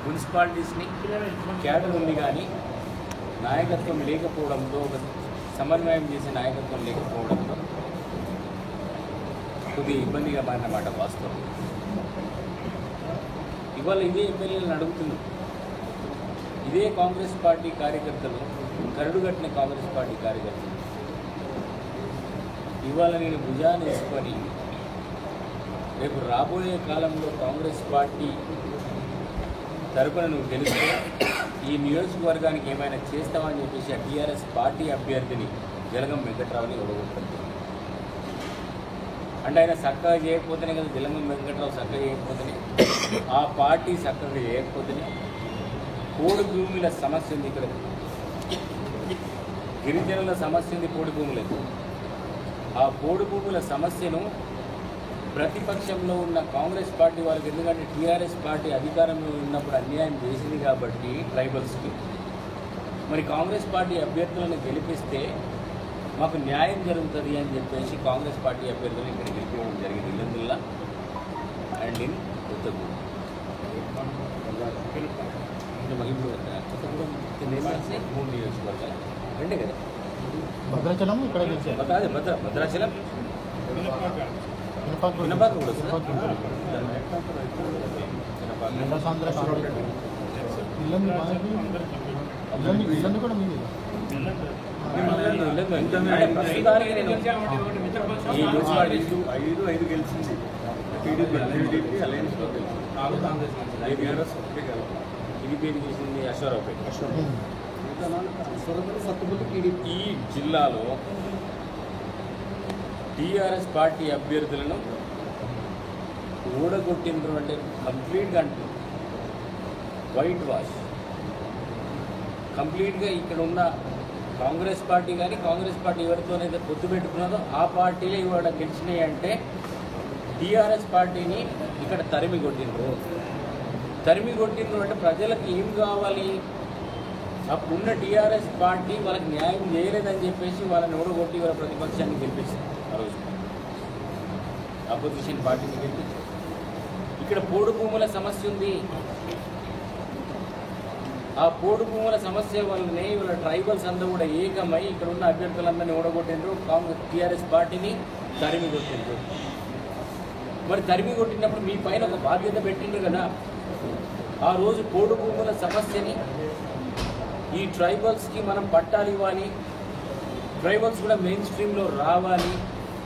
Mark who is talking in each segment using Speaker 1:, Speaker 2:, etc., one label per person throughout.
Speaker 1: మున్సిపాలిటీస్ని cadre ఉంది కానీ నాయకత్వం లేకపోవడంతో ఒక సమన్వయం చేసే నాయకత్వం లేకపోవడంతో కొద్దిగా ఇబ్బందిగా మారినమాట వాస్తవం ఇవాళ ఇదే ఎమ్మెల్యేలను అడుగుతున్నాం ఇదే కాంగ్రెస్ పార్టీ కార్యకర్తలు కరడుగట్టిన కాంగ్రెస్ పార్టీ కార్యకర్తలు ఇవాళ నేను భుజాన్ని వేసుకొని రేపు రాబోయే కాలంలో కాంగ్రెస్ పార్టీ తరపున నువ్వు గెలిస్తే ఈ నియోజకవర్గానికి ఏమైనా చేస్తావని చెప్పేసి ఆ టీఆర్ఎస్ పార్టీ అభ్యర్థిని జలగం వెంకట్రావుని ఓడగొట్టారు అంటే ఆయన చక్కగా చేయకపోతేనే కదా జలగం వెంకట్రావు చక్కగా చేయకపోతేనే ఆ పార్టీ చక్కగా చేయకపోతేనే కోడి భూముల సమస్య ఉంది ఇక్కడ గిరిజనుల సమస్య ఉంది కోడి భూములకు ఆ కోడి భూముల సమస్యను ప్రతిపక్షంలో ఉన్న కాంగ్రెస్ పార్టీ వాళ్ళకి ఎందుకంటే టీఆర్ఎస్ పార్టీ అధికారంలో ఉన్నప్పుడు అన్యాయం చేసింది కాబట్టి ట్రైబల్స్కి మరి కాంగ్రెస్ పార్టీ అభ్యర్థులను గెలిపిస్తే మాకు న్యాయం జరుగుతుంది అని చెప్పేసి కాంగ్రెస్ పార్టీ అభ్యర్థులను ఇక్కడ గెలిపించడం జరిగింది ఇల్లందుల్లా అండ్ ఇన్ కొత్తగూడెం అంటే మాకు ఇప్పుడు కొత్తగూడెం కింద ఏం రాసి? మూడు నియోజకవర్గాలు రెండే కదా
Speaker 2: భద్రాచలం ఇక్కడ గెలిచారు
Speaker 1: భద్ర అదే భద్ర భద్రాచలం
Speaker 2: వినపాక
Speaker 1: వినపాక కూడా వస్తుందా?
Speaker 2: జిల్లా సాంద్ర ఇల్లంది మనకి ఇల్లంది ఇల్లంది కూడా మీది
Speaker 1: ఇల్లందు, ఇల్లందు. అంటే ప్రస్తుతానికి నేను ఈ మున్సిపాలిటీ
Speaker 3: ఐదు ఐదు గెలిచింది టీడీపీ టీడీపీ అలయన్స్లో గెలిచింది
Speaker 1: ఇది
Speaker 3: టీఆర్ఎస్ ఒకటే గెలవాలి
Speaker 1: ఇది పేరు చేసింది అశ్వరావుపేట
Speaker 3: టీడీపీ
Speaker 1: ఈ జిల్లాలో టీఆర్ఎస్ పార్టీ అభ్యర్థులను ఊడగొట్టిండ్రు అంటే కంప్లీట్గా అంటుంది వైట్ వాష్ కంప్లీట్గా ఇక్కడ ఉన్న కాంగ్రెస్ పార్టీ కానీ కాంగ్రెస్ పార్టీ ఎవరితోనైతే పొత్తు పెట్టుకున్నదో ఆ పార్టీలే ఇవాళ గెలిచినాయి అంటే టీఆర్ఎస్ పార్టీని ఇక్కడ తరిమి కొట్టిండ్రు తరిమి కొట్టిండ్రు అంటే ప్రజలకు ఏం కావాలి అప్పుడున్న టీఆర్ఎస్ పార్టీ వాళ్ళకి న్యాయం చేయలేదని చెప్పేసి వాళ్ళని ఓడగొట్టి వాళ్ళ ప్రతిపక్షాన్ని గెలిపించింది ఆ రోజు అపోజిషన్ పార్టీని గెలిపించింది ఇక్కడ పోడు భూముల సమస్య ఉంది ఆ పోడు భూముల సమస్య వల్లనే ఇవాళ ట్రైబల్స్ అందరూ కూడా ఏకమై ఇక్కడ ఉన్న అభ్యర్థులందరినీ ఓడగొట్టిండ్రు కాంగ్రెస్ టీఆర్ఎస్ పార్టీని తరిమి కొట్టిండ్రు మరి తరిమి కొట్టినప్పుడు మీ పైన ఒక బాధ్యత పెట్టిండ్రు కదా ఆ రోజు పోడు భూముల సమస్యని ఈ ట్రైబల్స్కి మనం పట్టాలు ఇవ్వాలి ట్రైబల్స్ కూడా మెయిన్ స్ట్రీమ్లో రావాలి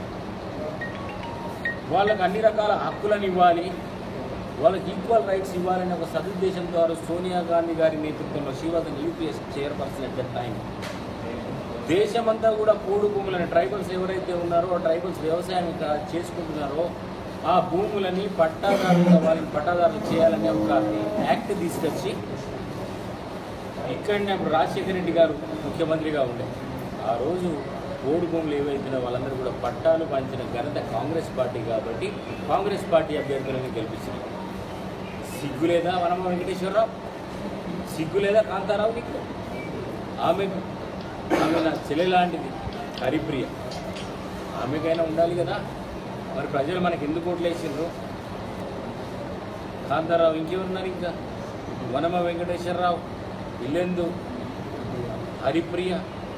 Speaker 1: వాళ్ళకి అన్ని రకాల హక్కులను ఇవ్వాలి వాళ్ళకి ఈక్వల్ రైట్స్ ఇవ్వాలనే ఒక సదుద్దేశంతో ఆ రోజు సోనియా గాంధీ గారి నేతృత్వంలో she was UPA chairperson at that time దేశమంతా కూడా పోడు భూములని ట్రైబల్స్ ఎవరైతే ఉన్నారో ఆ ట్రైబల్స్ వ్యవసాయం కా- చేసుకుంటున్నారో ఆ భూములని పట్టాదారులుగా వాళ్ళని పట్టాదారులు చేయాలనే ఒక యాక్ట్ తీసుకొచ్చి ఇక్కడనే అప్పుడు రాజశేఖర రెడ్డి గారు ముఖ్యమంత్రిగా ఉండే ఆ రోజు ఓడు భూములు ఏవైతున్నాయో వాళ్ళందరూ కూడా పట్టాలు పంచిన ఘనత కాంగ్రెస్ పార్టీ కాబట్టి కాంగ్రెస్ పార్టీ అభ్యర్థులను గెలిపించింది సిగ్గు లేదా వనమ వెంకటేశ్వరరావు సిగ్గు లేదా కాంతారావు నీకు ఆమె ఆమె నా చెల్లె లాంటిది హరిప్రియ ఆమెకైనా ఉండాలి కదా మరి ప్రజలు మనకి ఎందుకు ఓట్లు వేసిండ్రు కాంతారావు ఇంకెవరున్నారు ఇంకా వనమ వెంకటేశ్వరరావు ఇల్లెందు హరిప్రియ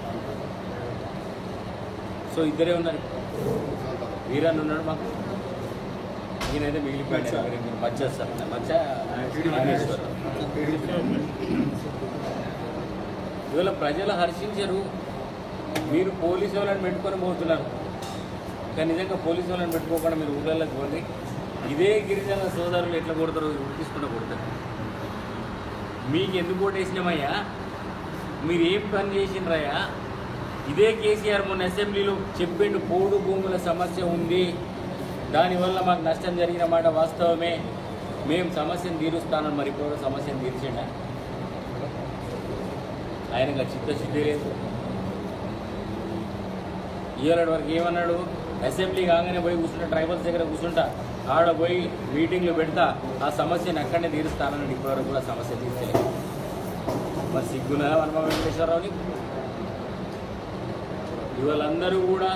Speaker 1: సో ఇద్దరే ఉన్నారు వీరన్ ఉన్నాడు మాకు ఈయనైతే మిగిలిపోయాడు మీరు మధ్య సార్ మధ్య నాగేశ్వరరావు ఇవాళ ప్రజలు హర్షించరు మీరు పోలీసు వాళ్ళని పెట్టుకొని పోతున్నారు కానీ నిజంగా పోలీసు వాళ్ళని పెట్టుకోకుండా మీరు ఊళ్ళలోకి పోండి ఇదే గిరిజన సోదరులు ఎట్లా కొడతారో ఉడికిసుకుంటూ కొడతారు మీకు ఎందుకు ఓటేసినామయ్యా మీరు ఏం పని చేసిండ్రయ్యా ఇదే కేసీఆర్ మొన్న అసెంబ్లీలో చెప్పిండు పోడు భూముల సమస్య ఉంది దానివల్ల మాకు నష్టం జరిగిన మాట వాస్తవమే మేము సమస్యను తీరుస్తానని మరి ఇప్పుడు సమస్యను తీర్చిండా ఆయనకు ఆ చిత్తశుద్ధి లేదు ఇవాళ వరకు ఏమన్నాడు అసెంబ్లీ కాగానే పోయి కూర్చుంటా ట్రైబల్స్ దగ్గర కూర్చుంటా ఆడ పోయి మీటింగ్లు పెడతా ఆ సమస్యను అక్కడనే తీరుస్తానని ఇప్పటివరకు కూడా సమస్య తీర్చలేదు మరి సిగ్గున వనమ వెంకటేశ్వరరావుని ఇవాళందరూ కూడా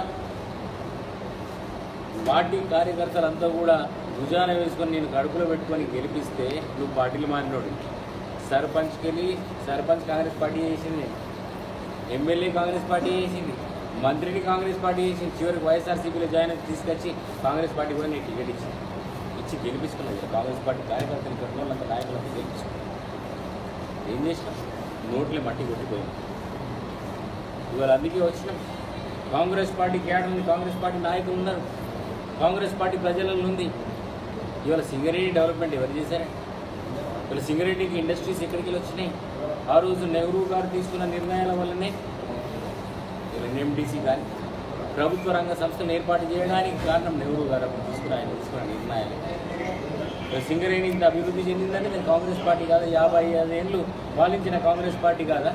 Speaker 1: పార్టీ కార్యకర్తలంతా కూడా భుజాన వేసుకొని నేను కడుపులో పెట్టుకొని గెలిపిస్తే నువ్వు పార్టీలు మారినోడు సర్పంచ్కి వెళ్ళి సర్పంచ్ కాంగ్రెస్ పార్టీ చేసింది ఎమ్మెల్యే కాంగ్రెస్ పార్టీ చేసింది మంత్రిని కాంగ్రెస్ పార్టీ చేసింది చివరికి వైఎస్ఆర్సీపీలో జాయిన్ అయి తీసుకొచ్చి కాంగ్రెస్ పార్టీ కూడా నేను టికెట్ ఇచ్చింది ఇచ్చి గెలిపించుకున్నది ఇక్కడ కాంగ్రెస్ పార్టీ కార్యకర్తలు ఇక్కడ ఉన్న వాళ్ళంతా నాయకులంతా గెలిపించుకున్నారు ఏం చేసినాం నోట్లే మట్టి కొట్టిపోయింది ఇవాళ అందుకే వచ్చినాం కాంగ్రెస్ పార్టీ క్యాడర్ ఉంది కాంగ్రెస్ పార్టీ నాయకులు ఉన్నారు కాంగ్రెస్ పార్టీ ప్రజలలో ఉంది ఇవాళ సింగరేణి డెవలప్మెంట్ ఎవరు చేశారే ఇవాళ సింగరేణికి ఇండస్ట్రీస్ ఎక్కడికి వెళ్ళి వచ్చినాయి ఆ రోజు నెహ్రూ గారు తీసుకున్న నిర్ణయాల వల్లనే ఇవాళ ఎన్ఎండిసి కానీ ప్రభుత్వ రంగ సంస్థలు ఏర్పాటు చేయడానికి కారణం నెహ్రూ గారు అప్పుడు తీసుకున్న ఆయన తీసుకున్న నిర్ణయాలు ఇవాళ సింగరేణి ఇంత అభివృద్ధి చెందిందంటే నేను కాంగ్రెస్ పార్టీ కాదా యాభై ఐదేళ్ళు పాలించిన కాంగ్రెస్ పార్టీ కాదా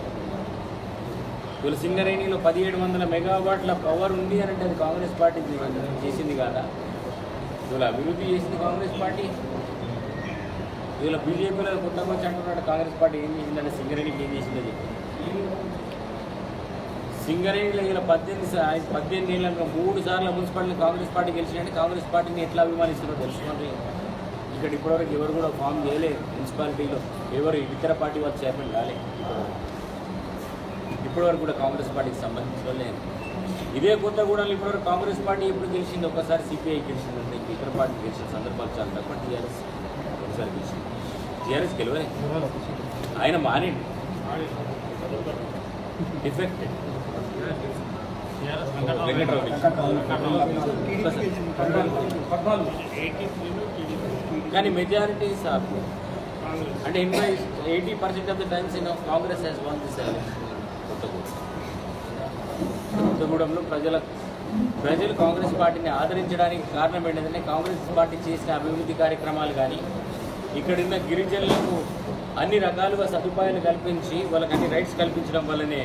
Speaker 1: ఇవాళ సింగరేణిలో పదిహేడు వందల మెగావాట్ల పవర్ ఉంది అని అంటే అది కాంగ్రెస్ పార్టీ చేసింది కాదా ఇవాళ అభివృద్ధి చేసింది కాంగ్రెస్ పార్టీ ఇవాళ బీజేపీలో కొత్తగా వచ్చి అంటున్నాడు కాంగ్రెస్ పార్టీ ఏం చేసిందంటే సింగరేణికి ఏం చేసిందో చెప్పి సింగరేణిలో ఇలా పద్దెనిమిది సా- పద్దెనిమిది ఏళ్ళ మూడు సార్లు మున్సిపాలిటీ కాంగ్రెస్ పార్టీ గెలిచినట్టు కాంగ్రెస్ పార్టీని ఎట్లా అభిమానిస్తున్నారో తెలుసుకోండి ఇక్కడ ఇప్పటివరకు ఎవరు కూడా ఫామ్ చేయలేదు మున్సిపాలిటీలో ఎవరు ఇతర పార్టీ వాళ్ళు చైర్మన్ కాలేదు ఇప్పటివరకు కూడా కాంగ్రెస్ పార్టీకి సంబంధించిన లేదు ఇదే కొత్తగూడెంలో ఇప్పటివరకు కాంగ్రెస్ పార్టీ ఎప్పుడు గెలిచింది ఒకసారి సిపిఐ గెలిచింది అంటే ఇతర పార్టీ గెలిచిన సందర్భాలు చాలా తక్కువ టీఆర్ఎస్ ఒకసారి గెలిచింది టీఆర్ఎస్ గెలవలే ఆయన మానేండి డిఫెక్టెడ్ వెంకట్రావు కానీ మెజారిటీ సార్ అంటే ఎనభై eighty percent of the times in Congress has won this Kothagudem కొత్తగూడెంలో ప్రజల ప్రజలు కాంగ్రెస్ పార్టీని ఆదరించడానికి కారణం ఏంటంటే కాంగ్రెస్ పార్టీ చేసిన అభివృద్ధి కార్యక్రమాలు కానీ ఇక్కడున్న గిరిజనులకు అన్ని రకాలుగా సదుపాయాలు కల్పించి వాళ్ళకి అన్ని రైట్స్ కల్పించడం వల్లనే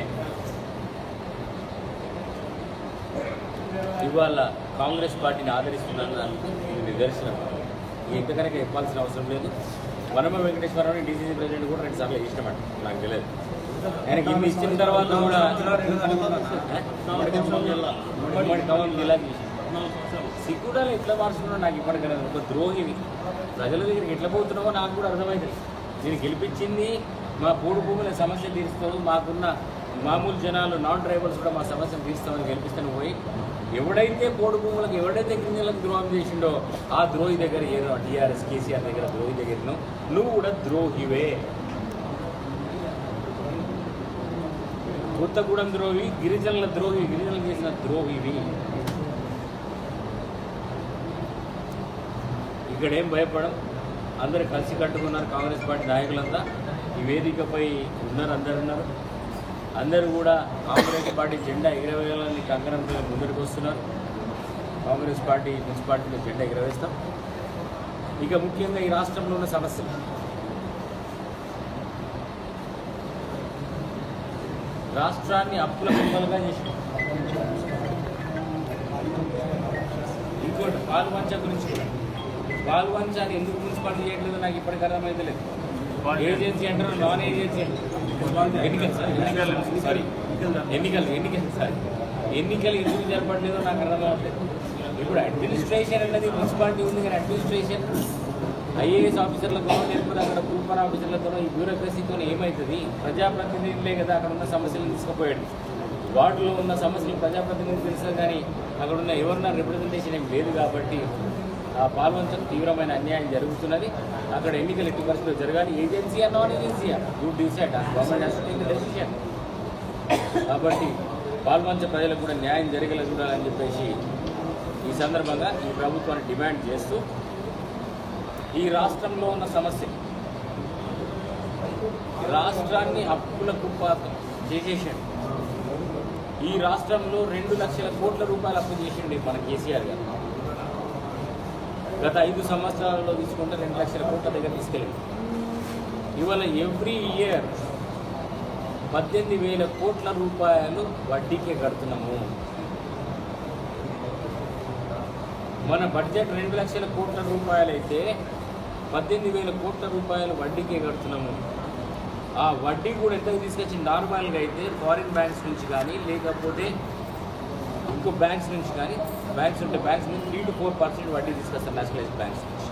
Speaker 1: ఇవాళ కాంగ్రెస్ పార్టీని ఆదరిస్తున్నాను దానికి ఇది నిదర్శనం ఇది ఎంతకనక చెప్పాల్సిన అవసరం లేదు వనమ వెంకటేశ్వరరావు డీసీసీ ప్రెసిడెంట్ కూడా రెండు సార్లు ఇష్టమంట నాకు తెలియదు ఆయనకి ఇన్ని ఇచ్చిన తర్వాత కూడా ఉమ్మడి ఖమ్మం జిల్లాకి ఇచ్చింది. సిగ్గుడాలు ఎట్లా మార్చుకున్నావు నాకు ఇప్పటికీ ఒక ద్రోహివి ప్రజల దగ్గరికి ఎట్లా పోతున్నావో నాకు కూడా అర్థమైంది నేను గెలిపించింది మా పూడు భూముల సమస్య తీరుస్తావు మాకున్న మామూలు జనాలు నాన్ డ్రైవర్స్ కూడా మా సమస్యను తీరుస్తామని గెలిపిస్తాను పోయి ఎవడైతే పోడు భూములకు ఎవడైతే గిరిజనులకు ద్రోహం చేసిండో ఆ ద్రోహి దగ్గర ఏదో టీఆర్ఎస్ కేసీఆర్ దగ్గర ద్రోహి దగ్గర నువ్వు కూడా ద్రోహివే కొత్తగూడెం ద్రోహి గిరిజనుల ద్రోహి గిరిజనులు చేసిన ద్రోహివి ఇక్కడేం భయపడం అందరూ కలిసి కట్టుకున్నారు కాంగ్రెస్ పార్టీ నాయకులంతా ఈ వేదికపై ఉన్నారు అందరు ఉన్నారు అందరూ కూడా కాంగ్రెస్ పార్టీ జెండా ఎగరవేయాలని కంకణంతో ముందరికి వస్తున్నారు కాంగ్రెస్ పార్టీ మున్సిపాలిటీలో జెండా ఎగరవేస్తాం ఇక ముఖ్యంగా ఈ రాష్ట్రంలో ఉన్న సమస్యలు రాష్ట్రాన్ని అప్పుల కుప్పలుగా చేసినాం ఇంకోటి పాల్వంచ గురించి కూడా పాల్వంచ అని ఎందుకు మున్సిపాలిటీ చేయట్లేదో నాకు ఇప్పటికి అర్థమైతే లేదు ఏజెన్సీ అంటారు నాన్ ఏజెన్సీ ఎన్నికలు సార్ ఎన్నికలు సారీ ఎన్నికలు ఎన్నికలు సారీ ఎన్నికలు ఎందుకు జరపట్లేదో నాకు అర్థం అవ్వట్లేదు ఇప్పుడు అడ్మినిస్ట్రేషన్ అనేది మున్సిపాలిటీ ఉంది కానీ అడ్మినిస్ట్రేషన్ ఐఏఎస్ ఆఫీసర్లతో లేకపోతే అక్కడ కూపన్ ఆఫీసర్లతో ఈ బ్యూరోక్రసీతో ఏమవుతుంది ప్రజాప్రతినిధులే కదా అక్కడ ఉన్న సమస్యలు తీసుకుపోయాడు వార్డులో ఉన్న సమస్యలు ప్రజాప్రతినిధులు తెలుసు కానీ అక్కడ ఉన్న ఎవరున్న రిప్రజెంటేషన్ ఏం లేదు కాబట్టి ఆ పాల్వంచం తీవ్రమైన అన్యాయం జరుగుతున్నది అక్కడ ఎన్నికలు ఎట్టి పరిస్థితుల్లో జరగాలి ఏజెన్సీయా నాన్ ఏజెన్సీయా you decide government has to take decision కాబట్టి పాల్వంచ ప్రజలకు కూడా న్యాయం జరిగేలా చూడాలని చెప్పేసి ఈ సందర్భంగా ఈ ప్రభుత్వాన్ని డిమాండ్ చేస్తూ ఈ రాష్ట్రంలో ఉన్న సమస్య రాష్ట్రాన్ని అప్పుల కుప్ప చేసేసాడు ఈ రాష్ట్రంలో రెండు లక్షల కోట్ల రూపాయలు అప్పు చేసిండి మన కేసీఆర్ గారు గత ఐదు సంవత్సరాలలో తీసుకుంటే రెండు లక్షల కోట్ల దగ్గర తీసుకెళ్ళింది ఇవాళ ఎవ్రీ ఇయర్ పద్దెనిమిది వేల కోట్ల రూపాయలు వడ్డీకే కడుతున్నాము మన బడ్జెట్ రెండు లక్షల కోట్ల రూపాయలు అయితే పద్దెనిమిది వేల కోట్ల రూపాయలు వడ్డీకే కడుతున్నాము ఆ వడ్డీ కూడా ఎంతకు తీసుకొచ్చి నార్మల్గా అయితే ఫారిన్ బ్యాంక్స్ నుంచి కానీ లేకపోతే ఇంకో బ్యాంక్స్ నుంచి కానీ బ్యాంక్స్ ఉంటే బ్యాంక్స్ నుంచి త్రీ టు ఫోర్ పర్సెంట్ వడ్డీ తీసుకొస్తారు నేషనలైజ్ బ్యాంక్స్ నుంచి